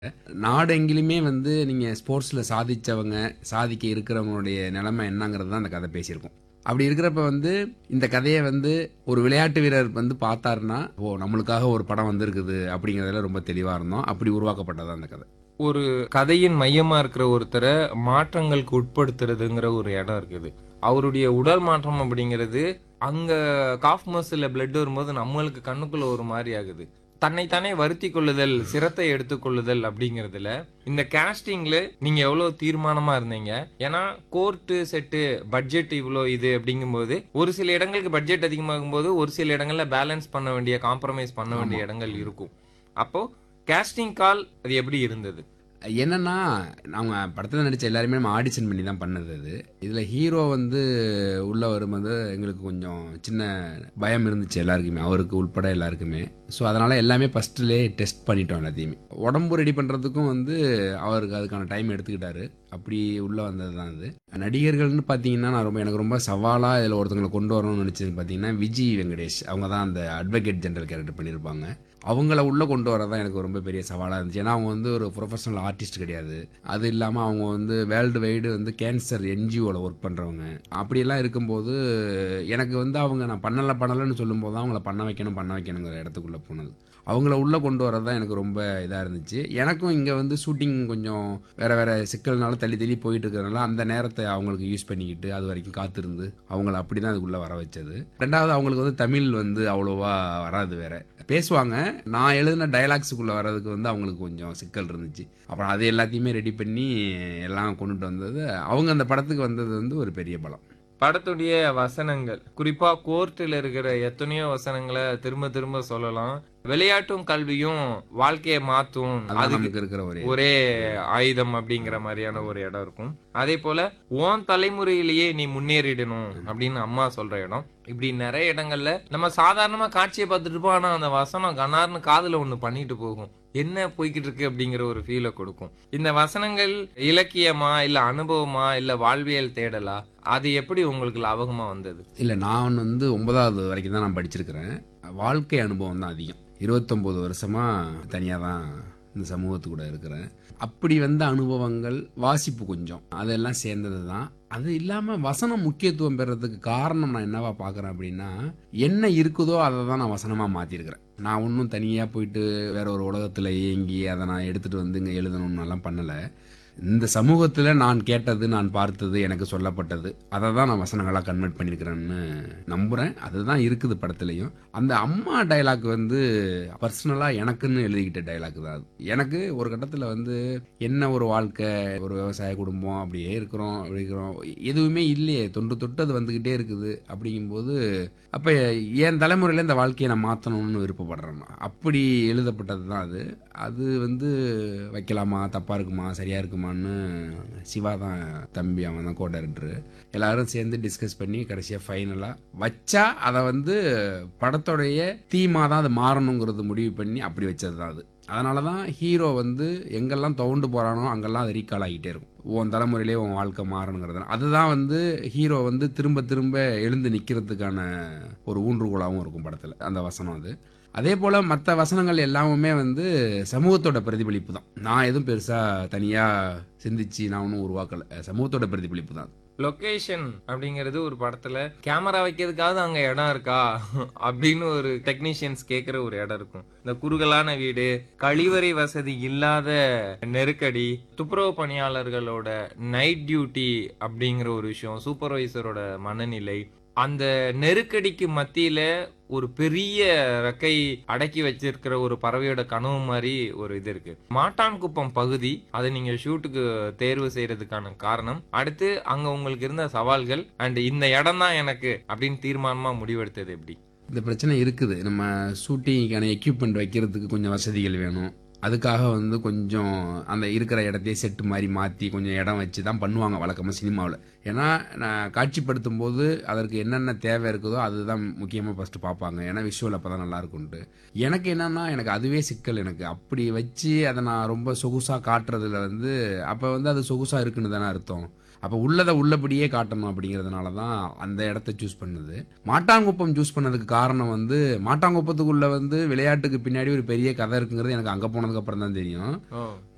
நாடு எங்கிலுமே வந்து நீங்க ஸ்போர்ட்ஸ்ல சாதிச்சவங்க சாதிக்க இருக்கிறவங்களுடைய நிலைமை என்னங்கிறது தான் அந்த கதை பேசியிருக்கோம் அப்படி இருக்கிறப்ப வந்து இந்த கதையை வந்து ஒரு விளையாட்டு வீரர் வந்து பார்த்தாருன்னா ஓ நம்மளுக்காக ஒரு படம் வந்திருக்குது அப்படிங்கிறதுல ரொம்ப தெளிவா இருந்தோம் அப்படி உருவாக்கப்பட்டதா அந்த கதை ஒரு கதையின் மையமா இருக்கிற ஒருத்தரை மாற்றங்களுக்கு உட்படுத்துறதுங்கிற ஒரு இடம் இருக்குது அவருடைய உடல் மாற்றம் அப்படிங்கிறது அங்க காஃப் மசில பிளட் வரும்போது நம்மளுக்கு கண்ணுக்குள்ள ஒரு மாதிரி ஆகுது தன்னைத்தானே வருத்தி கொள்ளுதல் சிரத்தை எடுத்துக்கொள்ளுதல் அப்படிங்கிறதுல இந்த கேஸ்டிங்ல நீங்க எவ்வளவு தீர்மானமா இருந்தீங்க ஏன்னா கோர்ட்டு செட்டு பட்ஜெட் இவ்வளோ இது அப்படிங்கும்போது ஒரு சில இடங்களுக்கு பட்ஜெட் அதிகமாகும் போது ஒரு சில இடங்கள்ல பேலன்ஸ் பண்ண வேண்டிய காம்ப்ரமைஸ் பண்ண வேண்டிய இடங்கள் இருக்கும் அப்போ கேஸ்டிங் கால் அது எப்படி இருந்தது என்னன்னா அவங்க படத்தில் நடித்த எல்லாருமே நம்ம ஆடிஷன் பண்ணி தான் பண்ணது அது இதில் ஹீரோ வந்து உள்ளே வரும்போது எங்களுக்கு கொஞ்சம் சின்ன பயம் இருந்துச்சு எல்லாருக்குமே அவருக்கு உள்பட எல்லாருக்குமே ஸோ அதனால் எல்லாமே ஃபஸ்ட்டுலேயே டெஸ்ட் பண்ணிட்டோம் எல்லாத்தையுமே உடம்பு ரெடி பண்ணுறதுக்கும் வந்து அவருக்கு அதுக்கான டைம் எடுத்துக்கிட்டாரு அப்படி உள்ளே வந்தது தான் அது நடிகர்கள்னு பார்த்தீங்கன்னா நான் ரொம்ப எனக்கு ரொம்ப சவாலாக இதில் ஒருத்தங்களை கொண்டு வரணும்னு நினச்சது பார்த்தீங்கன்னா விஜய் வெங்கடேஷ் அவங்க தான் அந்த அட்வொகேட் ஜெனரல் கேரக்டர் பண்ணியிருப்பாங்க அவங்கள உள்ளே கொண்டு வரதான் எனக்கு ரொம்ப பெரிய சவாலாக இருந்துச்சு ஏன்னா அவங்க வந்து ஒரு ப்ரொஃபஷனல் ஆர்டிஸ்ட் கிடையாது அது இல்லாமல் அவங்க வந்து வேர்ல்டு வைடு வந்து கேன்சர் என்ஜிஓவில் ஒர்க் பண்ணுறவங்க அப்படியெல்லாம் இருக்கும்போது எனக்கு வந்து அவங்க நான் பண்ணலை பண்ணலைன்னு சொல்லும்போது தான் அவங்கள பண்ண வைக்கணும் பண்ண வைக்கணுங்கிற இடத்துக்குள்ளே போனது அவங்கள உள்ளே கொண்டு வரது தான் எனக்கு ரொம்ப இதாக இருந்துச்சு எனக்கும் இங்கே வந்து ஷூட்டிங் கொஞ்சம் வேறு வேறு சிக்கல்னால தள்ளி தள்ளி போயிட்டு இருக்கிறதுனால அந்த நேரத்தை அவங்களுக்கு யூஸ் பண்ணிக்கிட்டு அது வரைக்கும் காத்திருந்து அவங்கள அப்படி தான் அதுக்குள்ளே வர வச்சது ரெண்டாவது அவங்களுக்கு வந்து தமிழ் வந்து அவ்வளோவா வராது வேற பேசுவாங்க நான் எழுதின டயலாக்ஸுக்குள்ளே வர்றதுக்கு வந்து அவங்களுக்கு கொஞ்சம் சிக்கல் இருந்துச்சு அப்புறம் அது எல்லாத்தையுமே ரெடி பண்ணி எல்லாம் கொண்டுட்டு வந்தது அவங்க அந்த படத்துக்கு வந்தது வந்து ஒரு பெரிய பலம் படத்துடைய வசனங்கள் குறிப்பா கோர்ட்டில் இருக்கிற எத்தனையோ வசனங்களை திரும்ப திரும்ப சொல்லலாம் விளையாட்டும் கல்வியும் வாழ்க்கையை மாத்தும் அதான் அதுக்கு நமக்கு இருக்கிற ஒரே ஒரே ஆயுதம் அப்படிங்கிற மாதிரியான ஒரு இடம் இருக்கும் அதே போல உன் தலைமுறையிலேயே நீ முன்னேறிடணும் அப்படின்னு அம்மா சொல்ற இடம் இப்படி நிறைய இடங்கள்ல நம்ம சாதாரணமா காட்சியை பார்த்துட்டு இருப்போம் ஆனா அந்த வசனம் கண்ணார்னு காதுல ஒண்ணு பண்ணிட்டு போகும் என்ன போய்கிட்டு இருக்கு அப்படிங்கிற ஒரு ஃபீலை கொடுக்கும் இந்த வசனங்கள் இலக்கியமா இல்ல அனுபவமா இல்ல வாழ்வியல் தேடலா அது எப்படி உங்களுக்கு லாபகமா வந்தது இல்லை நான் வந்து ஒன்பதாவது வரைக்கும் தான் நான் படிச்சிருக்கிறேன் வாழ்க்கை அனுபவம் தான் அதிகம் இருபத்தொம்போது வருஷமாக தனியாக தான் இந்த சமூகத்து கூட இருக்கிறேன் அப்படி வந்த அனுபவங்கள் வாசிப்பு கொஞ்சம் அதெல்லாம் சேர்ந்தது தான் அது இல்லாமல் வசனம் முக்கியத்துவம் பெறதுக்கு காரணம் நான் என்னவா பார்க்குறேன் அப்படின்னா என்ன இருக்குதோ அதை தான் நான் வசனமாக மாற்றிருக்கிறேன் நான் ஒன்றும் தனியாக போயிட்டு வேற ஒரு உலகத்தில் இயங்கி அதை நான் எடுத்துகிட்டு வந்து இங்கே எழுதணும்னு பண்ணலை இந்த சமூகத்தில் நான் கேட்டது நான் பார்த்தது எனக்கு சொல்லப்பட்டது அதை தான் நான் வசனங்களாக கன்வெர்ட் பண்ணியிருக்கிறேன்னு நம்புகிறேன் அதுதான் இருக்குது படத்துலையும் அந்த அம்மா டைலாக் வந்து பர்சனலாக எனக்குன்னு எழுதிக்கிட்ட டைலாக் தான் அது எனக்கு ஒரு கட்டத்தில் வந்து என்ன ஒரு வாழ்க்கை ஒரு விவசாய குடும்பம் அப்படியே இருக்கிறோம் அப்படி இருக்கிறோம் எதுவுமே இல்லையே தொன்று தொட்டு அது வந்துக்கிட்டே இருக்குது அப்படிங்கும்போது அப்போ என் தலைமுறையில் இந்த வாழ்க்கையை நான் மாற்றணும்னு விருப்பப்படுறேன் நான். அப்படி எழுதப்பட்டது தான் அது அது வந்து வைக்கலாமா தப்பாக இருக்குமா சரியாக இருக்குமான்னு சிவா தான் தம்பி அவன் தான் கோ டைரக்டர் எல்லாரும் சேர்ந்து டிஸ்கஸ் பண்ணி கடைசியாக ஃபைனலாக வச்சா அதை வந்து படத்தோடைய தீமாக தான் அது மாறணுங்கிறது முடிவு பண்ணி அப்படி வச்சது தான் அது அதனால தான் ஹீரோ வந்து எங்கெல்லாம் துவண்டு போகிறானோ அங்கெல்லாம் அது ரீகால் ஆகிட்டே இருக்கும் உன் தலைமுறையிலே உன் வாழ்க்கை மாறணுங்கிறது அதுதான் வந்து ஹீரோ வந்து திரும்ப திரும்ப எழுந்து நிற்கிறதுக்கான ஒரு ஊன்றுகோலாகவும் இருக்கும் படத்தில் அந்த வசனம் அது அதே போல் மற்ற வசனங்கள் எல்லாமே வந்து சமூகத்தோட பிரதிபலிப்பு தான் நான் எதுவும் பெருசாக தனியாக சிந்திச்சு நான் ஒன்றும் உருவாக்கலை சமூகத்தோட பிரதிபலிப்பு தான் லொகேஷன் அப்படிங்கிறது ஒரு படத்துல கேமரா வைக்கிறதுக்காவது அங்க இடம் இருக்கா அப்படின்னு ஒரு டெக்னீஷியன்ஸ் கேக்குற ஒரு இடம் இருக்கும் இந்த குறுகலான வீடு கழிவறை வசதி இல்லாத நெருக்கடி துப்புரவு பணியாளர்களோட நைட் டியூட்டி அப்படிங்கிற ஒரு விஷயம் சூப்பர்வைசரோட மனநிலை அந்த நெருக்கடிக்கு மத்தியில ஒரு பெரிய ரெக்கை அடக்கி வச்சிருக்கிற ஒரு பறவையோட கனவு மாதிரி ஒரு இது இருக்கு மாட்டான்குப்பம் பகுதி அதை நீங்க ஷூட்டுக்கு தேர்வு செய்யறதுக்கான காரணம் அடுத்து அங்க உங்களுக்கு இருந்த சவால்கள் அண்ட் இந்த இடம் தான் எனக்கு அப்படின்னு தீர்மானமா முடிவெடுத்தது எப்படி இந்த பிரச்சனை இருக்குது நம்ம ஷூட்டிங்கான எக்யூப்மெண்ட் வைக்கிறதுக்கு கொஞ்சம் வசதிகள் வேணும் அதுக்காக வந்து கொஞ்சம் அந்த இருக்கிற இடத்தையே செட்டு மாதிரி மாற்றி கொஞ்சம் இடம் வச்சு தான் பண்ணுவாங்க வழக்கமாக சினிமாவில் ஏன்னா நான் காட்சிப்படுத்தும் போது அதற்கு என்னென்ன தேவை இருக்குதோ அதுதான் முக்கியமாக ஃபஸ்ட்டு பார்ப்பாங்க ஏன்னா விஷுவல் அப்போ தான் நல்லா இருக்கும்ட்டு எனக்கு என்னன்னா எனக்கு அதுவே சிக்கல் எனக்கு அப்படி வச்சு அதை நான் ரொம்ப சொகுசாக காட்டுறதுல வந்து அப்போ வந்து அது சொகுசாக இருக்குன்னு தானே அர்த்தம் அப்போ உள்ளதை உள்ளபடியே காட்டணும் அப்படிங்கிறதுனால தான் அந்த இடத்த சூஸ் பண்ணுது மாட்டாங்குப்பம் சூஸ் பண்ணதுக்கு காரணம் வந்து மாட்டாங்குப்பத்துக்குள்ள வந்து விளையாட்டுக்கு பின்னாடி ஒரு பெரிய கதை இருக்குங்கிறது எனக்கு அங்கே போனதுக்கு அப்புறம் தான் தெரியும் ஓ